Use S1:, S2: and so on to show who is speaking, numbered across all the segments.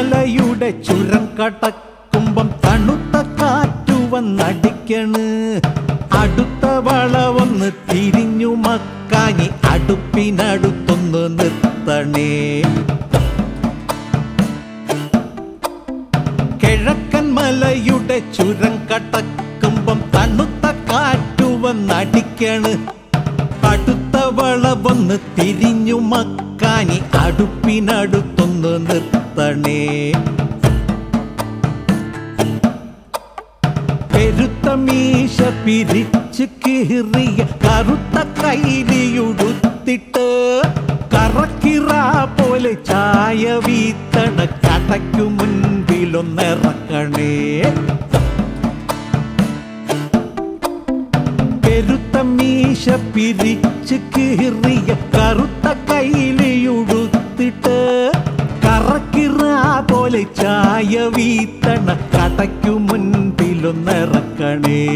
S1: മലയുടെ ചുരം കടക്കുമ്പം തണുത്ത കാറ്റു വന്നടിക്കണ് അടുത്ത വളവൊന്ന് തിരിഞ്ഞു മക്കാനി അടുപ്പിനടുത്തൊന്ന് നിർത്തണേ കിഴക്കൻ മലയുടെ ചുരം കടക്കുമ്പം തണുത്ത കാറ്റു വന്നടിക്കണ് അടുത്ത വളവൊന്ന് തിരിഞ്ഞു മക്കാനി അടുപ്പിനടുത്തൊന്ന് നിർത്തണേ പെരുത്ത മീശ പിരിച്ച് കീറിയ കറുത്ത കൈലിയുടുത്തിട്ട് കറക്കിറ പോലെ ചായ വീത്തണ കടയ്ക്കു മുൻപിലൊന്നിറക്കണേ പെരുത്ത മീശ പിരിച്ച് കീറിയ കറുത്ത കൈലിയുടുത്തിട്ട് കറക്കിറ പോലെ ചായ വീത്തണ കടയ്ക്കു മുൻപിലൊന്നിറക്കണേ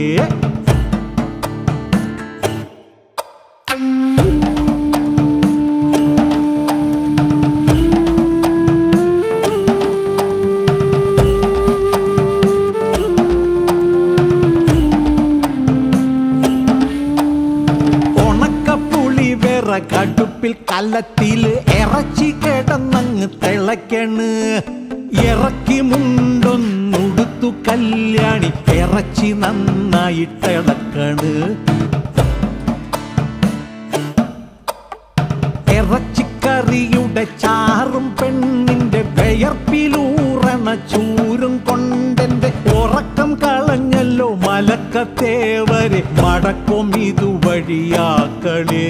S1: ഉണക്കപ്പുളി വേറെ കടുപ്പിൽ കല്ലത്തില് ഇറച്ചി കിടന്നങ്ങ് തിളയ്ക്കണ് ഇറക്കി മുണ്ടൊന്നുടുത്തു കല്യാണി ഇറച്ചി നന്നായിട്ടിളക്കണ് ഇറച്ചിക്കറിയുടെ ചാറും പെണ്ണിന്റെ വിയർപ്പിലൂറണ ചൂരും കൊണ്ടെന്റെ ഉറക്കം കളഞ്ഞല്ലോ മലക്കത്തേവരെ മടക്കും ഇതുവഴിയാക്കളേ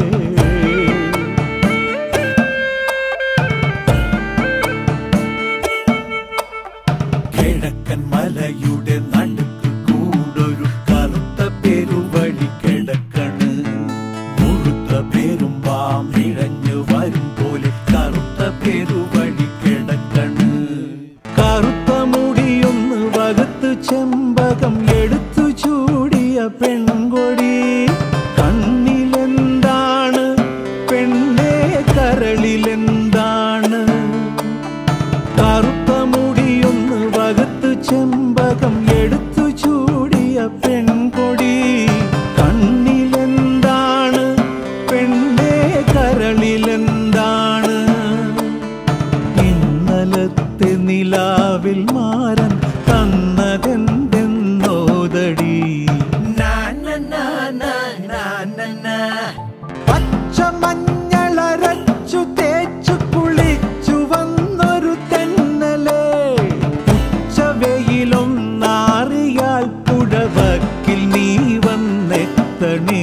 S1: കിഴക്കൻ മലയുടെ നടുക്ക് കൂടൊരു കറുത്ത പെരുവഴി കിടക്കണ് മുഴുത്ത പേരും പാമ്പിഴഞ്ഞു വരും പോലെ കറുത്ത പെരുവഴി കിടക്കണ് കറുത്ത മുടിയൊന്ന് വകുത്ത് ചെമ്പകം എടുത്തു ചൂടിയ പെൺകൊടി കണ്ണിലെന്താണ് പെണ്ണേ കരളിലെന്താണ് കറുത്ത മുടിയൊന്ന് വകുത്ത് ചെമ്പകം എടുത്തു ചൂടിയ പെൺകൊടി കണ്ണിലെന്താണ് പെണ്ണേ കരളിലെന്താണ് ഇന്നലത്തെ നിലാവിൽ മാറൻ തന്നതെന്തെന്നോതടി പച്ച മഞ്ഞളരച്ചു തേച്ചു കുളിച്ചു വന്നൊരു തെന്നലേ ഉച്ചവെയിലൊന്നാറിയാൽ പുഴവക്കിൽ നീ വന്നെത്തണേ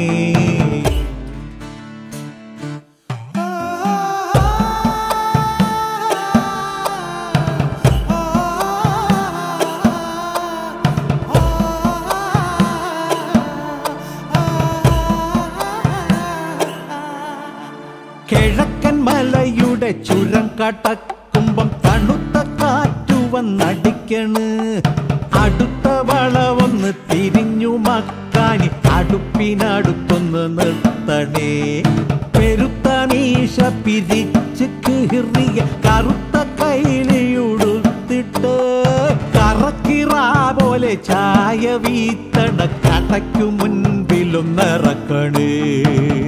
S1: കിഴക്കൻ മലയുടെ ചുരം കടക്കുമ്പം തണുത്ത കാറ്റു വന്നടിക്കണ് അടുത്ത വളവൊന്ന് തിരിഞ്ഞു മക്കാനി അടുപ്പിനടുത്തൊന്ന് നിർത്തണേ പെരുത്ത മീശ പിരിച്ച് കീറിയ കറുത്ത കൈലിയുടുത്തിട്ട് കറക്കിറ പോലെ ചായ വീത്തണ കടയ്ക്കു മുൻപിലൊന്നിറക്കണേ